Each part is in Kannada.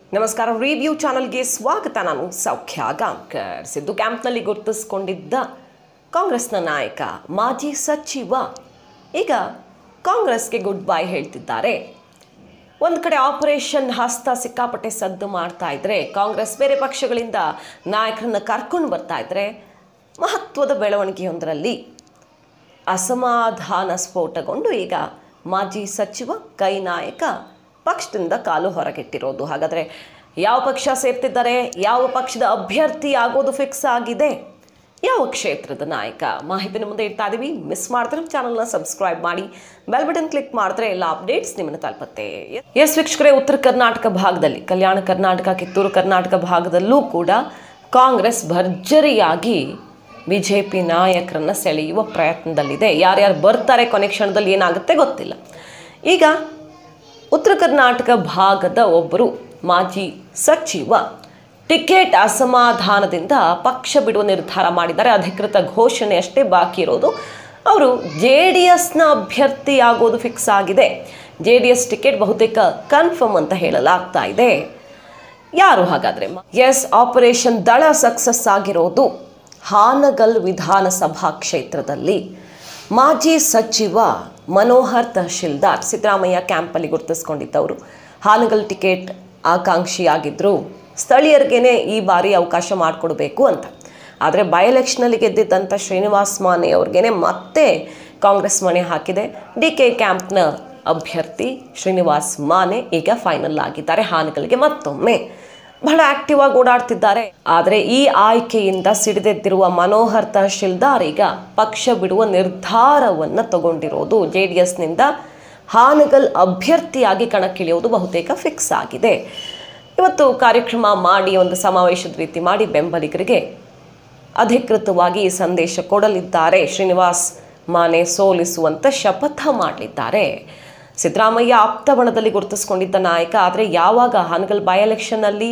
ನಮಸ್ಕಾರ ರಿವ್ಯೂ ಚಾನಲ್ಗೆ ಸ್ವಾಗತ ನಾನು ಸೌಖ್ಯ ಗಾಂವ್ಕರ್ ಸಿದ್ದು ಕ್ಯಾಂಪ್ನಲ್ಲಿ ಗುರುತಿಸಿಕೊಂಡಿದ್ದ ಕಾಂಗ್ರೆಸ್ನ ನಾಯಕ ಮಾಜಿ ಸಚಿವ ಈಗ ಕಾಂಗ್ರೆಸ್ಗೆ ಗುಡ್ ಬೈ ಹೇಳ್ತಿದ್ದಾರೆ ಒಂದು ಕಡೆ ಆಪರೇಷನ್ ಹಸ್ತ ಸಿಕ್ಕಾಪಟ್ಟೆ ಸದ್ದು ಮಾಡ್ತಾ ಇದ್ರೆ ಕಾಂಗ್ರೆಸ್ ಬೇರೆ ಪಕ್ಷಗಳಿಂದ ನಾಯಕರನ್ನ ಕರ್ಕೊಂಡು ಬರ್ತಾ ಇದ್ರೆ ಮಹತ್ವದ ಬೆಳವಣಿಗೆಯೊಂದರಲ್ಲಿ ಅಸಮಾಧಾನ ಸ್ಫೋಟಗೊಂಡು ಈಗ ಮಾಜಿ ಸಚಿವ ಕೈ ನಾಯಕ ಪಕ್ಷದಿಂದ ಕಾಲು ಹೊರಗಿಟ್ಟಿರೋದು ಹಾಗಾದರೆ ಯಾವ ಪಕ್ಷ ಸೇರ್ತಿದ್ದಾರೆ ಯಾವ ಪಕ್ಷದ ಅಭ್ಯರ್ಥಿ ಆಗೋದು ಫಿಕ್ಸ್ ಆಗಿದೆ ಯಾವ ಕ್ಷೇತ್ರದ ನಾಯಕ ಮಾಹಿತಿನ ಮುಂದೆ ಇಡ್ತಾ ಇದೀವಿ ಮಿಸ್ ಮಾಡಿದ್ರೆ ಚಾನಲ್ನ ಸಬ್ಸ್ಕ್ರೈಬ್ ಮಾಡಿ ಬೆಲ್ ಬಟನ್ ಕ್ಲಿಕ್ ಮಾಡಿದ್ರೆ ಎಲ್ಲ ಅಪ್ಡೇಟ್ಸ್ ನಿಮ್ಮನ್ನು ತಲುಪುತ್ತೆ ಎಸ್ ವೀಕ್ಷಕರೇ ಉತ್ತರ ಕರ್ನಾಟಕ ಭಾಗದಲ್ಲಿ ಕಲ್ಯಾಣ ಕರ್ನಾಟಕ ಕಿತ್ತೂರು ಕರ್ನಾಟಕ ಭಾಗದಲ್ಲೂ ಕೂಡ ಕಾಂಗ್ರೆಸ್ ಭರ್ಜರಿಯಾಗಿ ಬಿ ಜೆ ಪಿ ನಾಯಕರನ್ನ ಸೆಳೆಯುವ ಪ್ರಯತ್ನದಲ್ಲಿದೆ ಯಾರ್ಯಾರು ಬರ್ತಾರೆ ಕೊನೆ ಕ್ಷಣದಲ್ಲಿ ಏನಾಗುತ್ತೆ ಗೊತ್ತಿಲ್ಲ ಈಗ ಉತ್ತರ ಕರ್ನಾಟಕ ಭಾಗದ ಒಬ್ಬರು ಮಾಜಿ ಸಚಿವ ಟಿಕೆಟ್ ಅಸಮಾಧಾನದಿಂದ ಪಕ್ಷ ಬಿಡುವ ನಿರ್ಧಾರ ಮಾಡಿದ್ದಾರೆ ಅಧಿಕೃತ ಘೋಷಣೆ ಅಷ್ಟೇ ಬಾಕಿ ಇರೋದು ಅವರು ಜೆ ಡಿ ಎಸ್ನ ಅಭ್ಯರ್ಥಿ ಆಗೋದು ಫಿಕ್ಸ್ ಆಗಿದೆ ಜೆ ಡಿ ಎಸ್ ಟಿಕೆಟ್ ಬಹುತೇಕ ಕನ್ಫರ್ಮ್ ಅಂತ ಹೇಳಲಾಗ್ತಾ ಇದೆ ಯಾರು ಹಾಗಾದ್ರೆ ಎಸ್ ಆಪರೇಷನ್ ದಳ ಸಕ್ಸಸ್ ಆಗಿರೋದು ಹಾನಗಲ್ ವಿಧಾನಸಭಾ ಕ್ಷೇತ್ರದಲ್ಲಿ ಮಾಜಿ ಸಚಿವ ಮನೋಹರ್ ತಹಶೀಲ್ದಾರ್ ಸಿದ್ದರಾಮಯ್ಯ ಕ್ಯಾಂಪಲ್ಲಿ ಗುರುತಿಸ್ಕೊಂಡಿದ್ದವರು ಹಾನಗಲ್ ಟಿಕೆಟ್ ಆಕಾಂಕ್ಷಿಯಾಗಿದ್ದರು ಸ್ಥಳೀಯರಿಗೇನೆ ಈ ಬಾರಿ ಅವಕಾಶ ಮಾಡಿಕೊಡ್ಬೇಕು ಅಂತ ಆದರೆ ಬೈ ಎಲೆಕ್ಷನಲ್ಲಿ ಗೆದ್ದಿದ್ದಂಥ ಶ್ರೀನಿವಾಸ್ ಮಾನೆ ಅವ್ರಿಗೇನೆ ಮತ್ತೆ ಕಾಂಗ್ರೆಸ್ ಮಣೆ ಹಾಕಿದೆ ಡಿ ಕೆ ಕ್ಯಾಂಪ್ನ ಅಭ್ಯರ್ಥಿ ಶ್ರೀನಿವಾಸ್ ಮಾನೆ ಈಗ ಫೈನಲ್ ಆಗಿದ್ದಾರೆ ಹಾನಗಲ್ಗೆ ಮತ್ತೊಮ್ಮೆ ಬಹಳ ಆಕ್ಟಿವ್ ಆಗಿ ಓಡಾಡ್ತಿದ್ದಾರೆ ಆದರೆ ಈ ಆಯ್ಕೆಯಿಂದ ಸಿಡಿದೆದ್ದಿರುವ ಮನೋಹರ್ ತಹಶೀಲ್ದಾರ್ ಈಗ ಪಕ್ಷ ಬಿಡುವ ನಿರ್ಧಾರವನ್ನು ತಗೊಂಡಿರೋದು ಜೆ ಡಿ ಎಸ್ನಿಂದ ಹಾನಗಲ್ ಅಭ್ಯರ್ಥಿಯಾಗಿ ಕಣಕ್ಕಿಳಿಯೋದು ಬಹುತೇಕ ಫಿಕ್ಸ್ ಆಗಿದೆ ಇವತ್ತು ಕಾರ್ಯಕ್ರಮ ಮಾಡಿ ಒಂದು ಸಮಾವೇಶದ ರೀತಿ ಮಾಡಿ ಬೆಂಬಲಿಗರಿಗೆ ಅಧಿಕೃತವಾಗಿ ಈ ಸಂದೇಶ ಕೊಡಲಿದ್ದಾರೆ ಶ್ರೀನಿವಾಸ್ ಮಾನೆ ಸೋಲಿಸುವಂತ ಶಪಥ ಮಾಡಲಿದ್ದಾರೆ ಸಿದ್ದರಾಮಯ್ಯ ಆಪ್ತಬಣದಲ್ಲಿ ಗುರುತಿಸ್ಕೊಂಡಿದ್ದ ನಾಯಕ ಆದರೆ ಯಾವಾಗ ಹಾನಗಲ್ ಬೈ ಎಲೆಕ್ಷನ್ನಲ್ಲಿ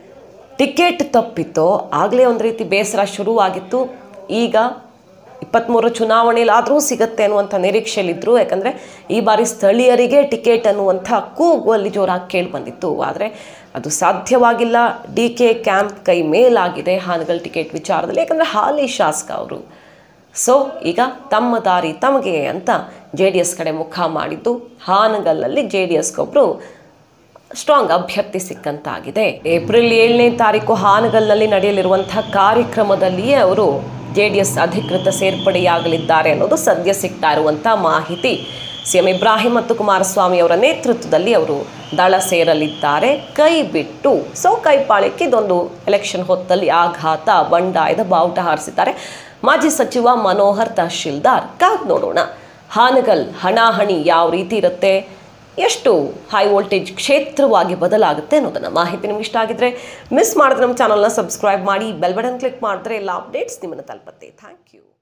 ಟಿಕೆಟ್ ತಪ್ಪಿತ್ತೋ ಆಗಲೇ ಒಂದು ರೀತಿ ಬೇಸರ ಶುರುವಾಗಿತ್ತು ಈಗ ಇಪ್ಪತ್ತ್ಮೂರು ಚುನಾವಣೆಯಲ್ಲಾದರೂ ಸಿಗತ್ತೆ ಅನ್ನುವಂಥ ನಿರೀಕ್ಷೆಯಲ್ಲಿದ್ದರು ಯಾಕಂದರೆ ಈ ಬಾರಿ ಸ್ಥಳೀಯರಿಗೆ ಟಿಕೆಟ್ ಅನ್ನುವಂಥ ಕೂಗು ಅಲ್ಲಿ ಜೋರಾಗಿ ಕೇಳಿ ಬಂದಿತ್ತು ಆದರೆ ಅದು ಸಾಧ್ಯವಾಗಿಲ್ಲ ಡಿ ಕೆ ಕ್ಯಾಂಪ್ ಕೈ ಮೇಲಾಗಿದೆ ಹಾನಗಲ್ ಟಿಕೆಟ್ ವಿಚಾರದಲ್ಲಿ ಯಾಕಂದರೆ ಹಾಲಿ ಶಾಸಕ ಅವರು ಸೊ ಈಗ ತಮ್ಮ ದಾರಿ ತಮಗೆ ಅಂತ ಜೆ ಡಿ ಎಸ್ ಕಡೆ ಮುಖ ಮಾಡಿದ್ದು ಹಾನಗಲ್ಲಲ್ಲಿ ಜೆ ಡಿ ಎಸ್ಗೊಬ್ಬರು ಸ್ಟ್ರಾಂಗ್ ಅಭ್ಯರ್ಥಿ ಸಿಕ್ಕಂತಾಗಿದೆ ಏಪ್ರಿಲ್ ಏಳನೇ ತಾರೀಕು ಹಾನಗಲ್ನಲ್ಲಿ ನಡೆಯಲಿರುವಂತಹ ಕಾರ್ಯಕ್ರಮದಲ್ಲಿಯೇ ಅವರು ಜೆ ಡಿ ಎಸ್ ಅಧಿಕೃತ ಸೇರ್ಪಡೆಯಾಗಲಿದ್ದಾರೆ ಅನ್ನೋದು ಸದ್ಯ ಸಿಗ್ತಾ ಇರುವಂಥ ಮಾಹಿತಿ ಸಿಎಂ ಇಬ್ರಾಹಿಂ ಮತ್ತು ಕುಮಾರಸ್ವಾಮಿ ಅವರ ನೇತೃತ್ವದಲ್ಲಿ ಅವರು ದಳ ಸೇರಲಿದ್ದಾರೆ ಕೈ ಬಿಟ್ಟು ಸೊ ಕೈಪಾಳ್ಯಕ್ಕೆ ಇದೊಂದು ಎಲೆಕ್ಷನ್ ಹೊತ್ತಲ್ಲಿ ಆಘಾತ ಬಂಡಾಯದ ಬಾವುಟ ಹಾರಿಸಿದ್ದಾರೆ ಮಾಜಿ ಸಚಿವ ಮನೋಹರ್ ತಹಶೀಲ್ದಾರ್ ಕಾದ್ ನೋಡೋಣ ಹಾನಗಲ್ ಹಣಾಹಣಿ ಯಾವ ರೀತಿ ಇರುತ್ತೆ ಎಷ್ಟು ಹೈ ವೋಲ್ಟೇಜ್ ಕ್ಷೇತ್ರವಾಗಿ ಬದಲಾಗುತ್ತೆ ಅನ್ನೋದನ್ನು ಮಾಹಿತಿ ನಿಮ್ಗೆ ಇಷ್ಟ ಆಗಿದ್ರೆ ಮಿಸ್ ಮಾಡಿದ್ರೆ ನಮ್ಮ ಚಾನಲ್ನ ಸಬ್ಸ್ಕ್ರೈಬ್ ಮಾಡಿ ಬೆಲ್ ಬಟನ್ ಕ್ಲಿಕ್ ಮಾಡಿದ್ರೆ ಎಲ್ಲ ಅಪ್ಡೇಟ್ಸ್ ನಿಮ್ಮನ್ನು ತಲುಪತ್ತೆ ಥ್ಯಾಂಕ್ ಯು